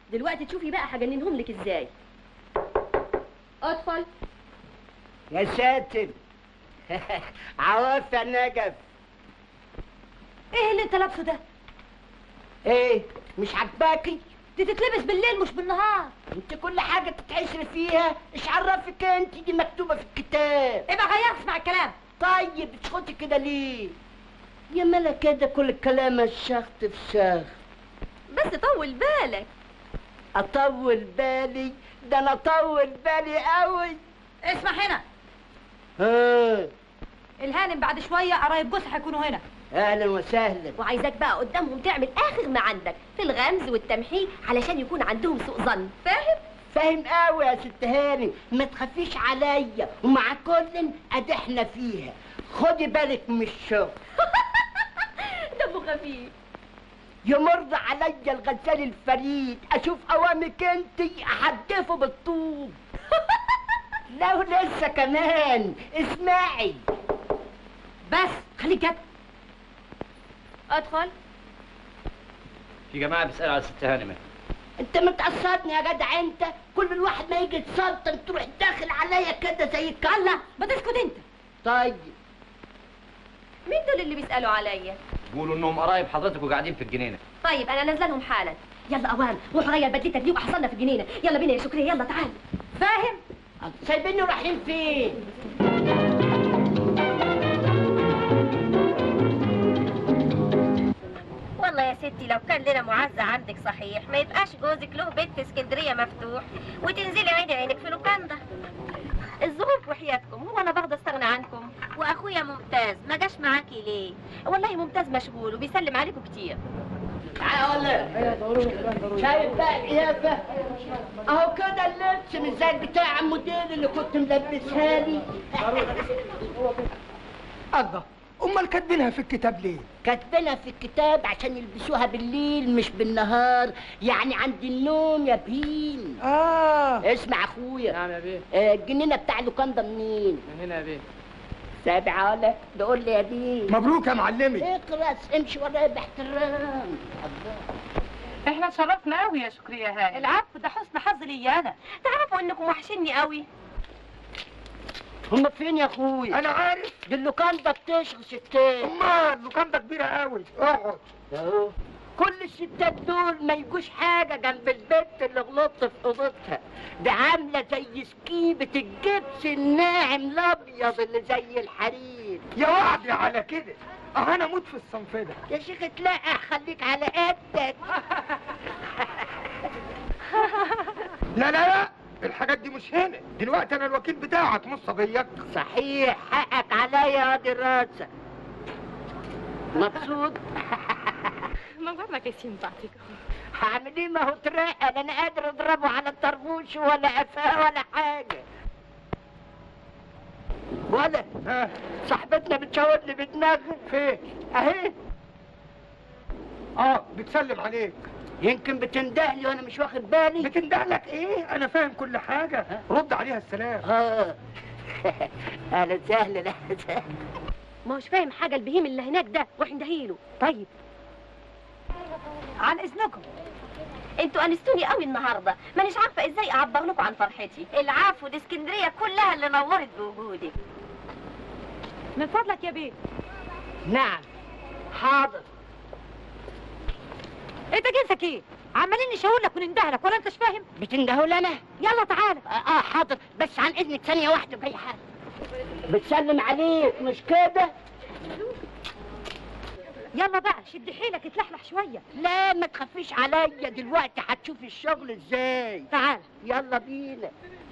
دلوقتي تشوفي بقى هجننهم لك ازاي ادخل يا ساتر عواف يا نجف ايه اللي انت لابسه ده ايه مش عجباكي دي تتلبس بالليل مش بالنهار انت كل حاجه تتحسر فيها ايش عرفك انت دي مكتوبه في الكتاب ابقى غير اسمع الكلام طيب بتسكتي كده ليه يا ملا كده كل الكلام الشخط في شخط بس طول بالك اطول بالي ده انا اطول بالي قوي اسمع هنا ها الهانم بعد شويه قرايب جوزها هيكونوا هنا اهلا وسهلا وعايزاك بقى قدامهم تعمل اخر ما عندك في الغمز والتمحيق علشان يكون عندهم سوء ظن فاهم فاهم قوي يا ست هاني ما تخافيش عليا ومع كل ادي احنا فيها خدي بالك من الشغل دمه خفيف يمر عليا الغزال الفريد اشوف اوامك انت احدفه بالطوب لو لسه كمان اسمعي بس خليك جد ادخل في جماعه بيسالوا على ست هانمه انت متعصبني يا جدع انت كل الواحد ما يجي يتسلطن تروح داخل عليا كده زي الكلا ما تسكت انت طيب مين دول اللي بيسالوا عليا بيقولوا انهم قرايب حضرتك وقاعدين في الجنينه طيب انا نازله لهم حالا يلا اوان روح غير بدلتك دي وحصلنا في الجنينه يلا بينا يا شكري يلا تعال فاهم سايبيني رايحين فين والله يا ستي لو كان لنا معزة عندك صحيح ما يبقاش جوزك له بيت في اسكندرية مفتوح وتنزلي عيني عينك في لوكاندا الظروف وحياتكم هو انا باخده استغنى عنكم واخويا ممتاز ما جاش معاكي ليه والله ممتاز مشغول وبيسلم عليكم كتير تعالى شايف بقى القيافة اهو كده اللبس مش زي بتاع الموديل اللي كنت ملبسها لي الله امال كاتبينها في الكتاب ليه كاتبينها في الكتاب عشان يلبسوها بالليل مش بالنهار يعني عند النوم يا بهين اه اسمع اخويا نعم يا بيه آه، الجنينه بتاع لوكاندا منين من هنا يا بيه سابع ولا تقول لي يا بيه مبروك يا معلمي اقرس امشي ورايا باحترام احنا اتشرفنا قوي يا شكرية هاني العفو ده حسن حظ ليا انا تعرفوا انكم وحشني قوي هم فين يا اخويا انا عارف دي اللوكاندا بتشغل ستات امال لوكاندا كبيره قوي اقعد اهو كل الستات دول ما يجوش حاجه جنب البنت اللي غلطت في اوضتها دي عامله زي سكيبه الجبس الناعم الابيض اللي زي الحرير يا وعدي على كده اه انا اموت في الصنف ده يا شيخ اتلقى خليك على قدك لا لا لا الحاجات دي مش هنا دلوقتي انا الوكيل بتاعك مش صبيك صحيح حقك عليا يا دراسه مبسوط ما guarda che simpatico هعمل ايه ما هو ترقى لا انا قادر اضربه على الطربوش ولا قفاه ولا حاجه ولا ها صاحبتنا بتشاور لي بدماغها فين اهي اه بتسلم عليك يمكن بتنده لي وانا مش واخد بالي بتنده لك ايه انا فاهم كل حاجه رد عليها السلام اه اهلا وسهلا اهلا وسهلا ما هوش فاهم حاجه البهيم اللي هناك ده روح اندهيله طيب عن اذنكم انتوا انستوني قوي النهارده مانيش عارفه ازاي اعبر لكم عن فرحتي العفو دي اسكندريه كلها اللي نورت بوجودك من فضلك يا بيه نعم حاضر انت جنسك ايه عمالين نشاور لك وننده لك ولا انتش فاهم بتندهوا لي انا يلا تعالى اه آه، حاضر بس عن اذنك ثانيه واحده في اي حاجه بتسلم عليك مش كده يلا بقى شد حيلك اتلحلح شويه لا ما تخافيش عليا دلوقتي هتشوفي الشغل ازاي تعال يلا بينا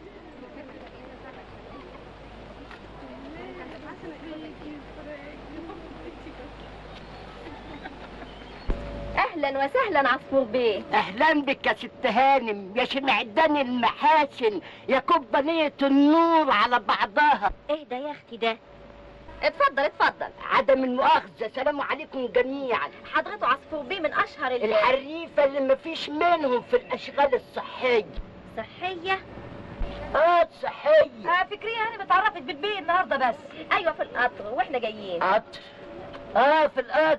اهلا وسهلا عصفور بيه اهلا بك يا ست هانم يا شمعدان المحاسن يا كوبانية النور على بعضها ايه ده يا اختي ده اتفضل اتفضل عدم المؤاخذة سلام عليكم جميعا حضرته عصفور بيه من اشهر ال- الحريفة اللي مفيش منهم في الاشغال الصحية صحيه اه صحية آه فكرية يعني اتعرفت بالبيه النهارده بس ايوه في القطر واحنا جايين قطر اه في القطر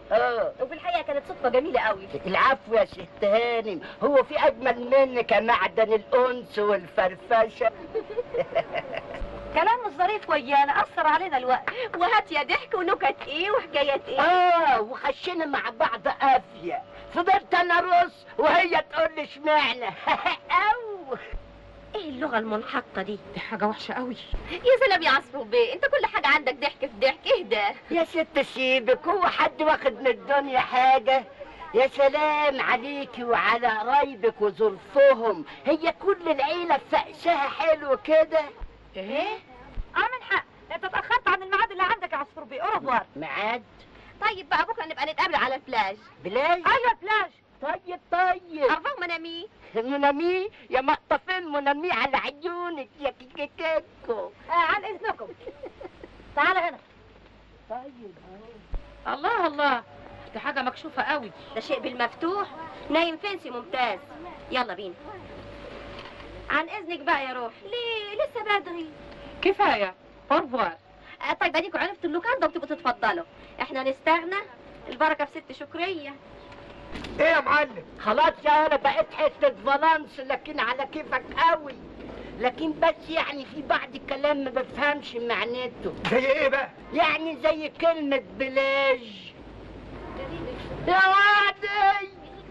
اه وفي الحقيقه كانت صدفه جميله قوي العفو يا ست هانم هو في اجمل منك يا معدن الانس والفرفشه كلام مش ظريف ويانا اثر علينا الوقت وهات يا ضحك ونكت ايه وحكايات ايه اه وخشينا مع بعض قافيه فضلت انا ارقص وهي تقول لي اشمعنى او ايه اللغه المنحطه دي دي حاجة وحشة قوي يا سلام يا عصفور بيه انت كل حاجه عندك ضحك في ضحك اهدى يا ست سيبك هو حد واخد من الدنيا حاجه يا سلام عليكي وعلى قرايبك وظرفهم هي كل العيله فقسها حلو كده ايه عامل حق انت اتاخرت عن الميعاد اللي عندك يا عصفور بيه اوروبوار معاد طيب بقى بكره نبقى نتقابل على البلاج بلاش ايوه بلاج طيب طيب ارفع منامي منامي يا مقطفين منامي على عيونك يا كيكيكيكو آه عن اذنكم تعال هنا طيب الله الله دي حاجة مكشوفة قوي ده شيء بالمفتوح نايم فنسي ممتاز يلا بينا عن اذنك بقى يا روح ليه لسه بدري كفاية أورفوار آه طيب اديكوا عرفتوا اللوكاندا وتبقوا تتفضلوا احنا نستغنى البركه في ست شكريه ايه يا معلم خلاص يا انا بقيت حته فالانس لكن على كيفك قوي لكن بس يعني في بعض الكلام ما بفهمش معناته زي ايه بقى يعني زي كلمة بلاج يا وادي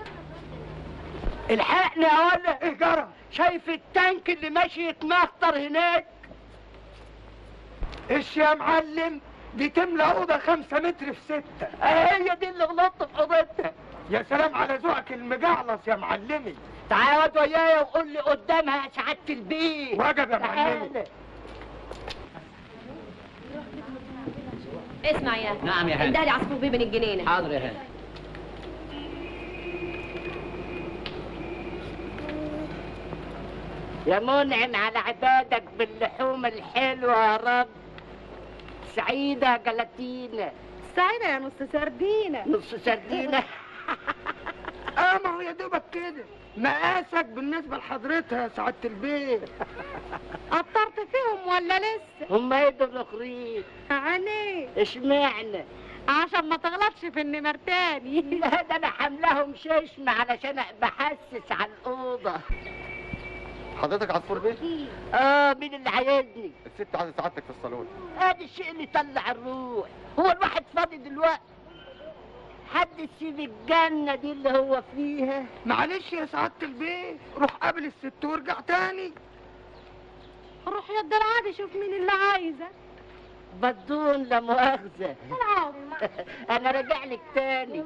الحقني يا ولا ايه جرى شايف التانك اللي ماشي يتمخطر هناك ايش يا معلم دي تملى اوضه خمسة متر في ستة هي دي اللي غلطت في اوضتها يا سلام على ذوقك المجعلص يا معلمي تعالى واد ويايا وقول لي قدامها يا سعادة البيت وجب يا معلمي تعالى اسمع يا نعم يا هاني. ادالي عصفور بيه من الجنينه حاضر يا هاني يا منعم على عبادك باللحوم الحلوة يا رب سعيدة جلاتينا سعيدة يا نص سردينة نص سردينة اه ما هو يا دوبك كده مقاسك بالنسبة لحضرتها يا سعادة البيت قطرت فيهم ولا لسه هم ايه دول الاخرين عينيه اشمعنى عشان ما تغلطش في النمر تاني لا ده انا حاملاهم ششم علشان بحسس على الاوضه حضرتك عصفور بيه اه مين اللي عايزني الست عايزه سعادتك في الصالون ادي الشيء اللي يطلع الروح هو الواحد فاضي دلوقتي حد يسيب الجنه دي اللي هو فيها معلش يا سعادة البيت روح قابل الست وارجع تاني روح يا العادي شوف مين اللي عايزة بدون لا مؤاخذه انا راجع لك تاني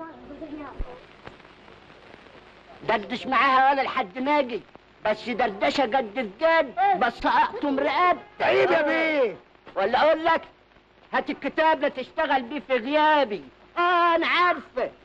دردش معاها ولا لحد ما اجي بس دردشه جد في جد بس اقطم رقبتك عيب يا بيه ولا اقول لك هات الكتاب ده تشتغل بيه في غيابي اه انا عارفه